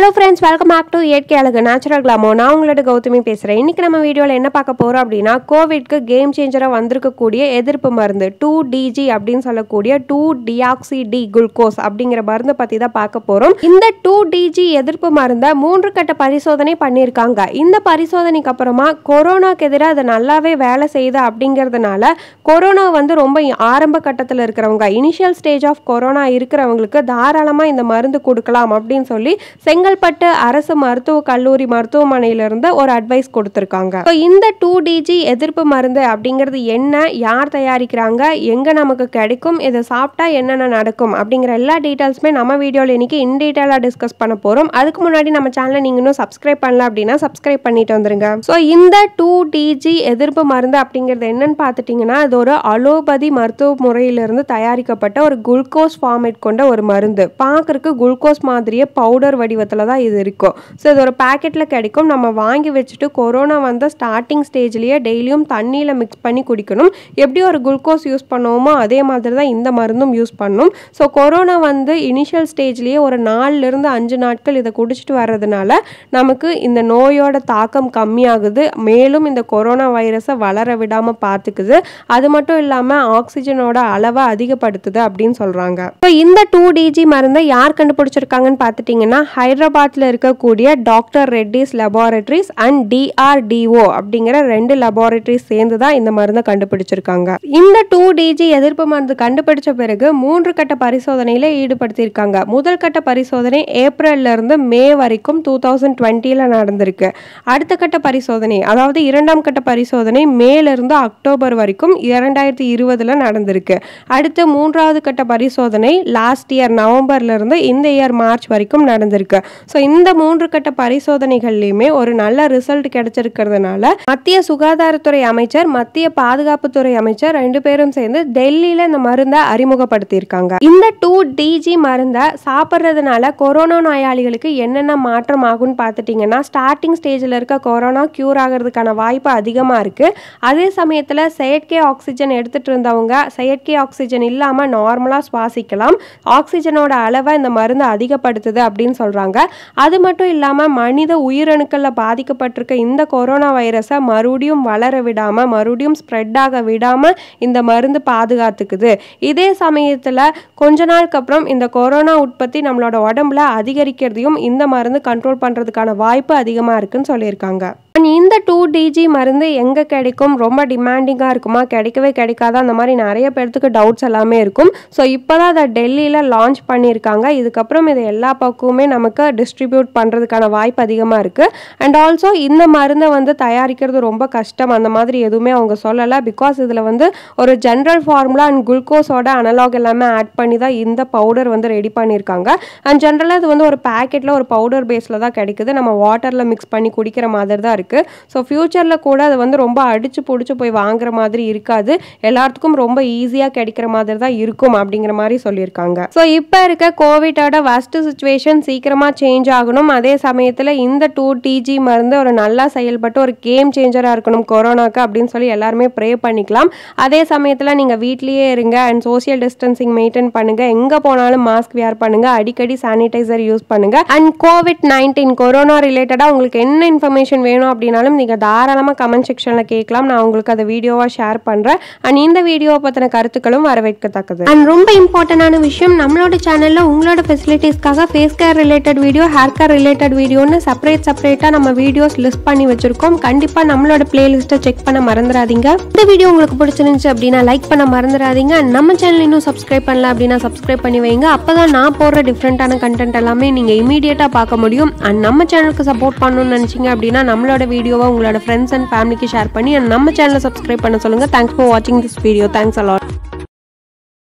hello friends welcome back to இயற்கை அழகு natural கிளாமோ நான் உங்களோட கௌதமி பேசுகிறேன் இன்றைக்கி நம்ம வீடியோவில் என்ன பார்க்க போகிறோம் அப்படின்னா கோவிட்க்கு கேம் சேஞ்சராக வந்திருக்கக்கூடிய எதிர்ப்பு மருந்து டூ டிஜி அப்படின்னு சொல்லக்கூடிய டூ டியாக்சி டி குளுக்கோஸ் அப்படிங்கிற மருந்தை பற்றி தான் பார்க்க போகிறோம் இந்த டூ டிஜி எதிர்ப்பு மருந்தை மூன்று கட்ட பரிசோதனை பண்ணியிருக்காங்க இந்த பரிசோதனைக்கு அப்புறமா கொரோனாக்கு எதிராக அது நல்லாவே வேலை செய்யுது அப்படிங்கிறதுனால கொரோனா வந்து ரொம்ப ஆரம்ப கட்டத்தில் இருக்கிறவங்க இனிஷியல் ஸ்டேஜ் ஆஃப் கொரோனா இருக்கிறவங்களுக்கு தாராளமாக இந்த மருந்து கொடுக்கலாம் அப்படின்னு சொல்லி செங்கல்பட்டு அரசு மருத்துவ கல்லூரி மருத்துவமனையிலிருந்து ஒரு அட்வைஸ் கொடுத்துருக்காங்க ஸோ இந்த டூ டிஜி எதிர்ப்பு மருந்து அப்படிங்கிறது என்ன யார் தயாரிக்கிறாங்க எங்கே நமக்கு கிடைக்கும் இதை சாப்பிட்டா என்னென்ன நடக்கும் அப்படிங்கிற எல்லா டீட்டெயில்ஸுமே நம்ம வீடியோவில் இன்னைக்கு இன் டீட்டெயிலாக டிஸ்கஸ் பண்ண போகிறோம் அதுக்கு முன்னாடி நம்ம சேனலை நீங்கள் இன்னும் சப்ஸ்கிரைப் பண்ணல அப்படின்னா சப்ஸ்கிரைப் பண்ணிட்டு வந்துருங்க ஸோ இந்த டூ டிஜி எதிர்ப்பு மருந்து அப்படிங்கிறது என்னன்னு பார்த்துட்டிங்கன்னா இது ஒரு அலோபதி மருத்துவ முறையிலிருந்து தயாரிக்கப்பட்ட ஒரு குளுக்கோஸ் ஃபார்மேட் கொண்ட ஒரு மருந்து பார்க்கறதுக்கு குளுக்கோஸ் மாதிரியே பவுடர் வடிவத்தில் தான் இது இருக்கும் ஸோ இது ஒரு பேக்கெட்டில் கிடைக்கும் நம்ம வாங்கி வச்சுட்டு கொரோனா வந்த ஸ்டார்டிங் ஸ்டேஜ்லேயே டெய்லியும் தண்ணியில் மிக்ஸ் பண்ணி குடிக்கணும் எப்படி ஒரு குளுக்கோஸ் யூஸ் பண்ணுவோமோ அதே மாதிரி தான் இந்த மருந்தும் யூஸ் பண்ணணும் ஸோ கொரோனா வந்து இனிஷியல் ஸ்டேஜ்லேயே ஒரு நாலுலேருந்து அஞ்சு நாட்கள் இதை குடிச்சிட்டு வர்றதுனால நமக்கு இந்த நோயோட தாக்கம் கம்மியாகுது மேலும் இந்த கொரோனா வைரஸை வளர விடாமல் பார்த்துக்குது அது மட்டும் இல்லாமல் ஆக்சிஜனோட அளவை அதிகப்படுத்துது அப்படின்னு சொல்கிறாங்க ஸோ இந்த டூ டிஜி மருந்தை யார் கண்டுபிடிச்சிருக்காங்கன்னு பார்த்துட்டிங்கன்னா ஹைதராபாத்தில் இருக்கக்கூடிய doctor Reddy's laboratories and DRDO அப்படிங்கிற ரெண்டு லெபார்டரிஸ் சேர்ந்து தான் இந்த மருந்தை கண்டுபிடிச்சிருக்காங்க இந்த டூ டிஜி எதிர்ப்பு மருந்து கண்டுபிடிச்ச பிறகு மூன்று கட்ட பரிசோதனையில் ஈடுபடுத்தியிருக்காங்க முதல் கட்ட பரிசோதனை ஏப்ரல்ல இருந்து மே வரைக்கும் டூ தௌசண்ட் டுவெண்ட்டியில் நடந்திருக்கு அடுத்த கட்ட பரிசோதனை அதாவது இரண்டாம் கட்ட பரிசோதனை மேல இருந்து அக்டோபர் வரைக்கும் இரண்டாயிரத்தி இருபதுல நடந்திருக்கு அடுத்து மூன்றாவது கட்ட பரிசோதனை லாஸ்ட் இயர் நவம்பர்ல இருந்து இந்த இயர் மார்ச் வரைக்கும் நடந்திருக்கு ஸோ இந்த மூன்று கட்ட பரிசோதனைகள்லையுமே ஒரு நல்ல ரிசல்ட் கிடைச்சிருக்கிறதுனால மத்திய சுகாதாரத்துறை அமைச்சர் மத்திய பாதுகாப்புத்துறை அமைச்சர் ரெண்டு பேரும் சேர்ந்து டெல்லியில இந்த மருந்தை அறிமுகப்படுத்தியிருக்காங்க இந்த டூ டிஜி மருந்தை சாப்பிட்றதுனால கொரோனா நோயாளிகளுக்கு என்னென்ன மாற்றம் ஆகும்னு பார்த்துட்டிங்கன்னா ஸ்டார்டிங் ஸ்டேஜில் இருக்க கொரோனா க்யூர் ஆகிறதுக்கான வாய்ப்பு அதிகமாக இருக்குது அதே சமயத்தில் செயற்கை ஆக்சிஜன் எடுத்துகிட்டு இருந்தவங்க செயற்கை ஆக்சிஜன் இல்லாமல் நார்மலாக சுவாசிக்கலாம் ஆக்சிஜனோட அளவை இந்த மருந்து அதிகப்படுத்துது அப்படின்னு சொல்கிறாங்க அது மட்டும் இல்லாமல் மனித உயிரணுக்களில் பாதிக்கப்பட்டிருக்க இந்த கொரோனா வைரஸை மறுபடியும் வளர விடாமல் மறுபடியும் ஸ்ப்ரெட் ஆக விடாமல் இந்த மருந்து பாதுகாத்துக்குது இதே சமயத்தில் கொஞ்ச நாளுக்கு அப்புறம் இந்த கொரோனா உற்பத்தி நம்மளோட உடம்புல அதிகரிக்கிறதையும் இந்த மருந்து கண்ட்ரோல் பண்ணுறதுக்கான வாய்ப்பு அதிகமாக இருக்குன்னு சொல்லியிருக்காங்க அண்ட் இந்த டூ டிஜி மருந்து எங்கே கிடைக்கும் ரொம்ப டிமாண்டிங்காக இருக்குமா கிடைக்கவே கிடைக்காதா அந்த மாதிரி நிறைய பேர்த்துக்கு டவுட்ஸ் எல்லாமே இருக்கும் ஸோ இப்போ தான் அதை டெல்லியில் லான்ச் பண்ணியிருக்காங்க இதுக்கப்புறம் இதை எல்லா பக்கமுமே நமக்கு டிஸ்ட்ரிபியூட் பண்ணுறதுக்கான வாய்ப்பு அதிகமாக இருக்குது அண்ட் ஆல்சோ இந்த மருந்தை வந்து தயாரிக்கிறது ரொம்ப கஷ்டம் அந்த மாதிரி எதுவுமே அவங்க சொல்லலை பிகாஸ் இதில் வந்து ஒரு ஜென்ரல் ஃபார்முலா அண்ட் குளுக்கோஸோட அனலாக் எல்லாமே ஆட் பண்ணி தான் இந்த பவுடர் வந்து ரெடி பண்ணியிருக்காங்க அண்ட் ஜென்ரலாக இது வந்து ஒரு பேக்கெட்டில் ஒரு பவுடர் பேஸில் தான் கிடைக்குது நம்ம வாட்டரில் மிக்ஸ் பண்ணி குடிக்கிற மாதிரி தான் இருக்குது ஸோ ஃப்யூச்சரில் கூட அது வந்து ரொம்ப அடிச்சு பிடிச்சி போய் வாங்குற மாதிரி இருக்காது எல்லாத்துக்கும் ரொம்ப ஈஸியாக கிடைக்கிற மாதிரி தான் இருக்கும் அப்படிங்கிற மாதிரி சொல்லியிருக்காங்க ஸோ இப்போ இருக்க கோவிட்டோட வஸ்ட் சுச்சுவேஷன் சீக்கிரமாக சேஞ்ச் ஆகணும் அதே சமயத்தில் இந்த டூ டிஜி மருந்து ஒரு நல்லா செயல்பட்டு ஒரு கேம் சேஞ்சராக இருக்கணும் கொரோனாக்கு அப்படின்னு சொல்லி எல்லாருமே ப்ரே பண்ணிக்கலாம் அதே சமயத்தில் நீங்கள் வீட்லேயே இருங்க அண்ட் சோஷியல் டிஸ்டன்சிங் மெயின்டைன் பண்ணுங்கள் எங்கே போனாலும் மாஸ்க் வியர் பண்ணுங்கள் அடிக்கடி சானிடைசர் யூஸ் பண்ணுங்கள் அண்ட் கோவிட் நைன்டீன் கொரோனா ரிலேட்டடாக உங்களுக்கு என்ன இன்ஃபர்மேஷன் வேணும் அப்படின்னாலும் நீங்கள் தாராளமாக கமெண்ட் செக்ஷனில் கேட்கலாம் நான் உங்களுக்கு அதை வீடியோவாக ஷேர் பண்ணுறேன் அண்ட் இந்த வீடியோவை பற்றின கருத்துக்களும் வரவேற்கத்தக்கது அண்ட் ரொம்ப இம்பார்ட்டண்டான விஷயம் நம்மளோட சேனலில் உங்களோட ஃபெசிலிட்டிஸ்க்காக face care related video hair care related வீடியோன்னு செப்பரேட் செப்பரேட்டாக நம்ம வீடியோஸ் லிஸ்ட் பண்ணி வச்சிருக்கோம் கண்டிப்பாக நம்மளோட பிளேலிஸ்ட்டை செக் பண்ண மறந்துடாதீங்க இந்த வீடியோ உங்களுக்கு பிடிச்சிருந்துச்சு அப்படின்னா லைக் பண்ண மறந்துடாதீங்க And நம்ம சேனல் இன்னும் சப்ஸ்கிரைப் பண்ணல அப்படின்னா சப்ஸ்கிரைப் பண்ணி வைங்க அப்போ தான் நான் போடுற டிஃப்ரெண்ட்டான கண்டென்ட் எல்லாமே நீங்கள் இமீடியட்டாக பார்க்க முடியும் அண்ட் நம்ம சேனலுக்கு சப்போர்ட் பண்ணணும்னு நினச்சிங்க அப்படின்னா நம்மளோட வீடியோவை உங்களோட ஃப்ரெண்ட்ஸ் அண்ட் ஃபேமிலிக்கு ஷேர் பண்ணி and நம்ம சேனலை சப்ஸ்கிரைப் பண்ண சொல்லுங்கள் தேங்க்ஸ் ஃபார் வாட்சிங் திஸ் வீடியோ தேங்க்ஸ் அலாட்